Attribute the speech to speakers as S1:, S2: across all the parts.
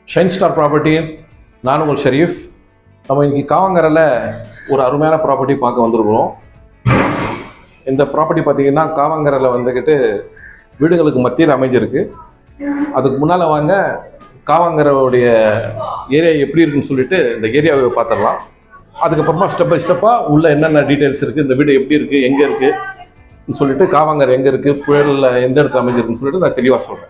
S1: shine star property நான் உங்கள் ஷெரீஃப் நம்ம இன்னைக்கு காவங்கரையில் ஒரு அருமையான ப்ராப்பர்ட்டி பார்க்க வந்திருக்கிறோம் இந்த ப்ராப்பர்ட்டி பார்த்தீங்கன்னா காவங்கரையில் வந்துக்கிட்டு வீடுகளுக்கு மத்தியில் அமைஞ்சிருக்கு அதுக்கு முன்னால் வாங்க காவங்கரையுடைய ஏரியா எப்படி இருக்குன்னு சொல்லிட்டு இந்த ஏரியாவை பார்த்துடலாம் அதுக்கப்புறமா ஸ்டெப் பை ஸ்டெப்பாக உள்ள என்னென்ன டீட்டெயில்ஸ் இருக்குது இந்த வீடு எப்படி இருக்குது எங்கே இருக்குது சொல்லிட்டு காவாங்கரை எங்கே இருக்குது புயலில் எந்த இடத்துல அமைஞ்சிருக்குன்னு சொல்லிட்டு நான் தெளிவாக சொல்கிறேன்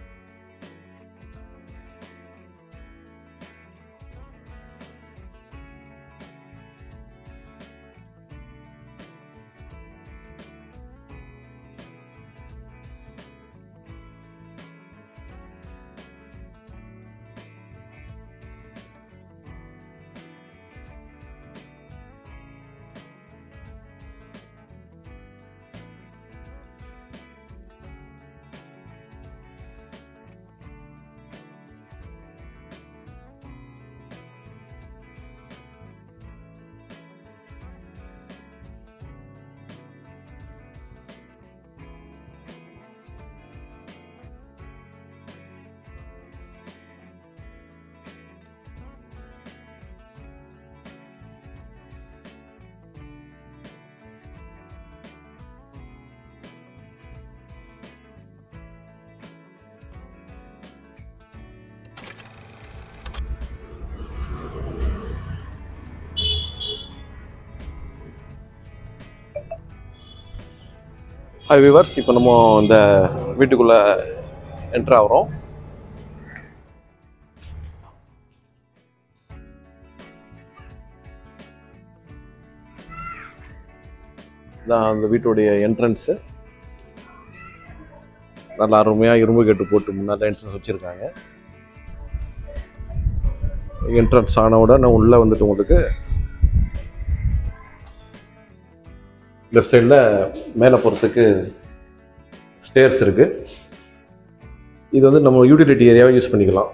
S1: ஹை விவர்ஸ் இப்போ நம்ம இந்த வீட்டுக்குள்ளே என்ட்ரு ஆகிறோம் இதான் அந்த வீட்டுடைய என்ட்ரன்ஸு நல்லா அருமையாக இரும்பு கேட்டு போட்டு முன்னால் என்ட்ரன்ஸ் வச்சுருக்காங்க என்ட்ரன்ஸ் ஆன உடனே உள்ளே வந்துட்டு உங்களுக்கு லெஃப்ட் சைடில் மேலே போகிறதுக்கு ஸ்டேர்ஸ் இருக்குது இது வந்து நம்ம யூட்டிலிட்டி ஏரியாவை யூஸ் பண்ணிக்கலாம்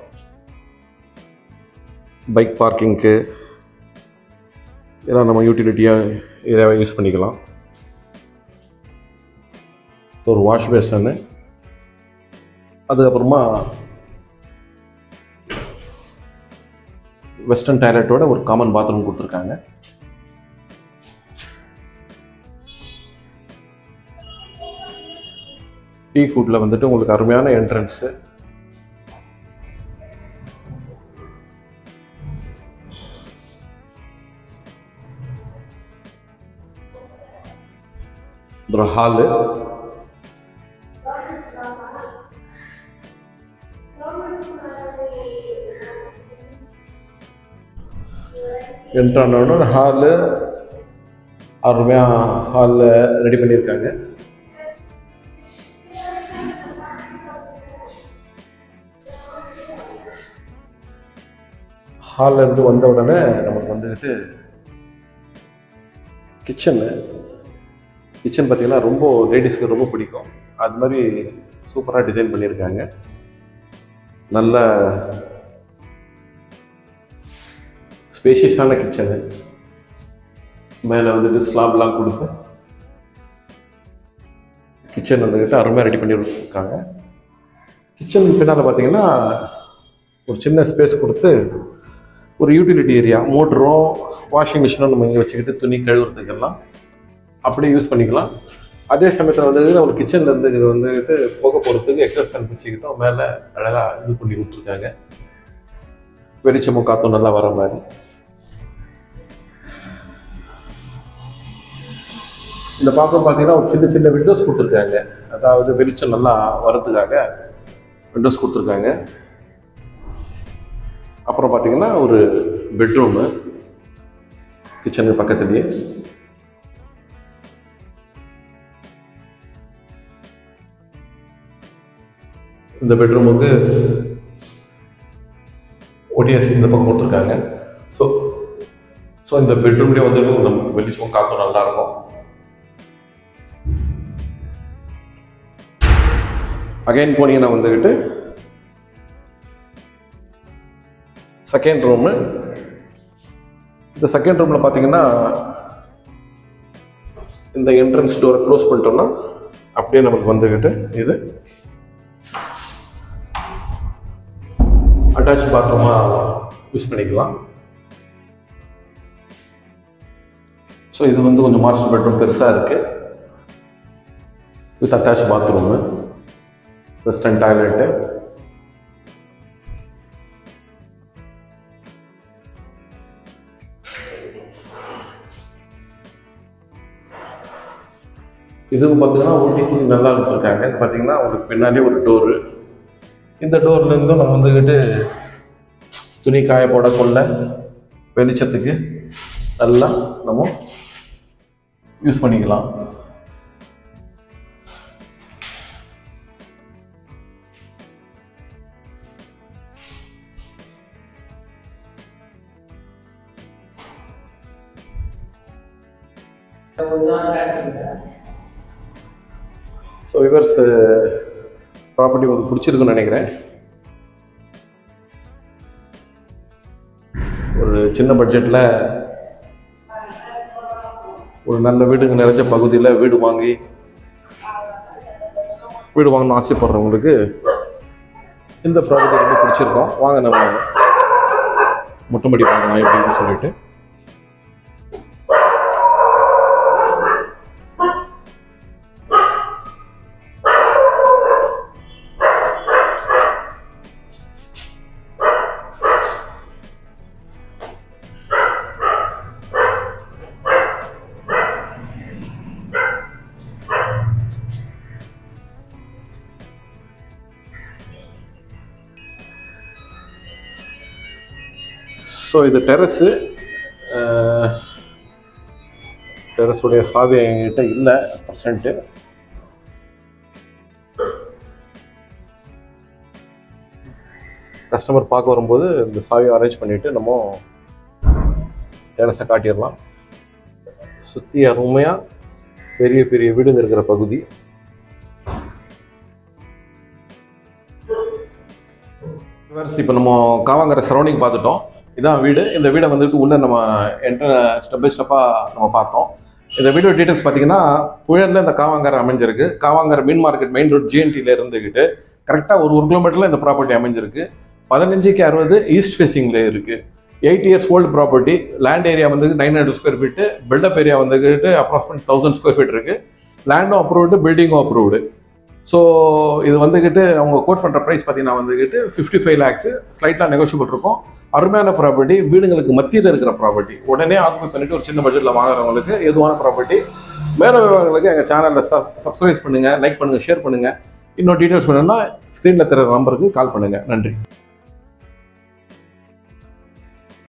S1: பைக் பார்க்கிங்க்கு இதெல்லாம் நம்ம யூட்டிலிட்டியாக ஏரியாவை யூஸ் பண்ணிக்கலாம் ஒரு வாஷ் பேசனு அதுக்கப்புறமா வெஸ்டர்ன் டாய்லெட்டோட ஒரு காமன் பாத்ரூம் கொடுத்துருக்காங்க டீ கூட்டில் வந்துட்டு உங்களுக்கு அருமையான என்ட்ரன்ஸு அப்புறம் ஹாலு என்ட்ரானோட ஹாலு அருமையாக ஹாலில் ரெடி பண்ணியிருக்காங்க ஹாலில் இருந்து வந்த உடனே நமக்கு வந்துக்கிட்டு கிச்சனு கிச்சன் பார்த்தீங்கன்னா ரொம்ப லேடிஸ்க்கு ரொம்ப பிடிக்கும் அது மாதிரி சூப்பராக டிசைன் பண்ணியிருக்காங்க நல்ல ஸ்பேஷியஸான கிச்சனு மேலே வந்துட்டு ஸ்லாப்லாம் கொடுத்து கிச்சன் வந்துக்கிட்டு அருமையாக ரெடி பண்ணி இருக்காங்க கிச்சனுக்கு பின்னால் பார்த்தீங்கன்னா ஒரு சின்ன ஸ்பேஸ் கொடுத்து ஒரு யூட்டிலிட்டி ஏரியா மோட்டரும் வாஷிங் மிஷினும் நம்ம இங்கே வச்சுக்கிட்டு துணி கழுவுறதுக்கெல்லாம் அப்படியே யூஸ் பண்ணிக்கலாம் அதே சமயத்தில் வந்து ஒரு கிச்சனில் இருந்து இது வந்துட்டு புகை போகிறதுக்கு எக்ஸஸ் ஃபேன் வச்சுக்கிட்டோம் மேலே அழகாக இது பண்ணி விட்ருக்காங்க வெளிச்சமும் காற்றும் நல்லா வர மாதிரி இந்த பாக்கம் பார்த்தீங்கன்னா ஒரு சின்ன சின்ன விண்டோஸ் கொடுத்துருக்காங்க அதாவது வெளிச்சம் நல்லா வர்றதுக்காக விண்டோஸ் கொடுத்துருக்காங்க அப்புறம் பார்த்தீங்கன்னா ஒரு பெட்ரூமு கிச்சனுக்கு பக்கத்துலேயே இந்த பெட்ரூமுக்கு ஒடிஎஸ் இந்த பக்கம் கொடுத்துருக்காங்க ஸோ ஸோ இந்த பெட்ரூம்லேயே வந்து நமக்கு வெளிச்சமும் காற்றும் நல்லா இருக்கும் அகைன் போனீங்கன்னா வந்துக்கிட்டு செகண்ட் ரூமு இந்த செகண்ட் ரூமில் பார்த்தீங்கன்னா இந்த என்ட்ரன்ஸ் டோரை க்ளோஸ் பண்ணிட்டோம்னா அப்படியே நமக்கு வந்துக்கிட்டு இது அட்டாச் பாத்ரூமாக யூஸ் பண்ணிக்கலாம் ஸோ இது வந்து கொஞ்சம் மாஸ்டர் பெட்ரூம் பெருசாக இருக்குது with attach bathroom western toilet இதுவும் பார்த்தீங்கன்னா ஓடிசி நல்லா கொடுத்துருக்காங்க பார்த்தீங்கன்னா உங்களுக்கு பின்னாடி ஒரு டோரு இந்த டோர்லேருந்தும் நம்ம வந்துக்கிட்டு துணி காய போட கொள்ள வெளிச்சத்துக்கு நல்லா நம்ம யூஸ் பண்ணிக்கலாம் ஸோ விவர்ஸ் ப்ராப்பர்ட்டி உங்களுக்கு பிடிச்சிருக்குன்னு நினைக்கிறேன் ஒரு சின்ன பட்ஜெட்டில் ஒரு நல்ல வீடுங்க நிறைஞ்ச பகுதியில் வீடு வாங்கி வீடு வாங்கணும்னு ஆசைப்படுறவங்களுக்கு இந்த ப்ராப்பர்ட்டி ரொம்ப பிடிச்சிருக்கோம் வாங்க நம்ம மொட்டைமடி பார்க்கலாம் எப்படின்னு சொல்லிட்டு ஸோ இது டெரஸு டெரஸுடைய சாவி என்கிட்ட இல்லை பர்சன்ட்டு கஸ்டமர் பார்க்க வரும்போது இந்த சாவியை அரேஞ்ச் பண்ணிவிட்டு நம்ம டெரஸை காட்டிடலாம் சுற்றி அருமையாக பெரிய பெரிய வீடுங்க இருக்கிற பகுதி இப்போ நம்ம காவாங்கரை சரௌண்டிங் பார்த்துட்டோம் இதான் வீடு இந்த வீடை வந்துட்டு உள்ள நம்ம என்ட்ர ஸ்டெப் பை ஸ்டெப்பாக நம்ம பார்த்தோம் இந்த வீடியோ டீட்டெயில்ஸ் பார்த்தீங்கன்னா புழலில் இந்த காவாங்கரை அமைஞ்சிருக்கு காவாங்கரை மீன் மார்க்கெட் மெயின் ரோட் ஜிஎன்டியில் இருந்துக்கிட்டு கரெக்டாக ஒரு ஒரு கிலோமீட்டரில் இந்த ப்ராப்பர்ட்டி அமைஞ்சிருக்கு பதினஞ்சுக்கு அறுபது ஈஸ்ட் ஃபேஸிங்கில் இருக்குது eight years old property land area வந்து nine hundred square feet buildup area வந்துக்கிட்டு அப்ராக்சிமேட் தௌசண்ட் ஸ்கொயர் ஃபீட் இருக்குது லேண்டும் அப்ரூவ்டு பில்டிங்கும் அப்ரூவ்டு ஸோ இது வந்துக்கிட்டு அவங்க கோட் பண்ணுற ப்ரைஸ் பார்த்தீங்கன்னா வந்துக்கிட்டு ஃபிஃப்டி ஃபைவ் லேக்ஸு ஸ்லைட்டாக நெகோஷியபிள் இருக்கும் அருமையான ப்ராப்பர்ட்டி வீடுங்களுக்கு மத்தியில் இருக்கிற ப்ராப்பர்ட்டி உடனே ஆக்குபை பண்ணிட்டு ஒரு சின்ன பட்ஜெட்டில் வாங்குறவங்களுக்கு எதுவான ப்ராப்பர்ட்டி மேலும் விவரங்களுக்கு எங்கள் சேனலில் சப் சப்ஸ்கிரைப் பண்ணுங்கள் லைக் பண்ணுங்கள் ஷேர் பண்ணுங்கள் இன்னும் டீட்டெயில்ஸ் வேணும்னா ஸ்க்ரீனில் தர நம்பருக்கு கால் பண்ணுங்கள் நன்றி